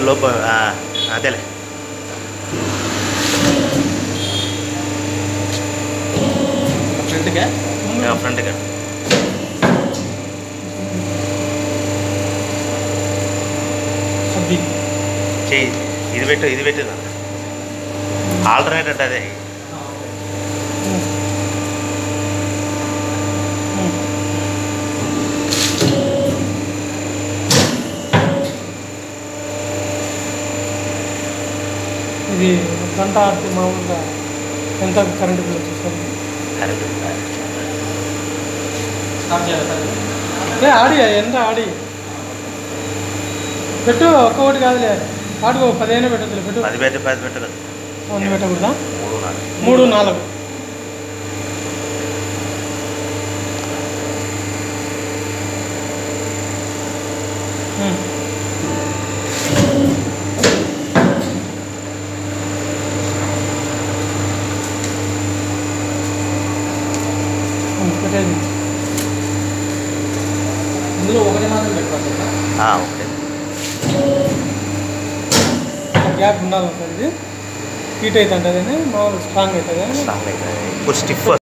లోప ఆ, అదేలే ఫ్రంట్గా ఫ్రంట్గా అది చెయ్యి ఇది పెట్టు ఇది పెట్టు ఆల్టర్నేట్ అంటే అదే ఇది గంట ఆడితే మామూలుగా ఎంత కరెంటు బిల్ వచ్చేస్తుంది కరెక్ట్ స్టార్ట్ చేయాలి సార్ లే ఆడి ఎంత ఆడి పెట్టు ఒక్కొక్కటి కాదులే ఆడుకో పదిహేను పెట్టద్దులే పెట్టు పది పెట్టు పది పెట్టు కదా వంద పెట్టకూడదా మూడు నాలుగు మూడు నాలుగు ఉమ్. ఉమ్, పెట్టేది ఇందులో ఒకటి మాత్రం పెట్టుకోవాలి సార్ ఆ, ఓకే గ్యాప్ ఉండాలి సార్ ఇది హీట్ అవుతుంటుంది మామూలు స్ట్రాంగ్ అవుతుంది స్ట్రాంగ్ అవుతుంది ఇప్పుడు స్టిఫ్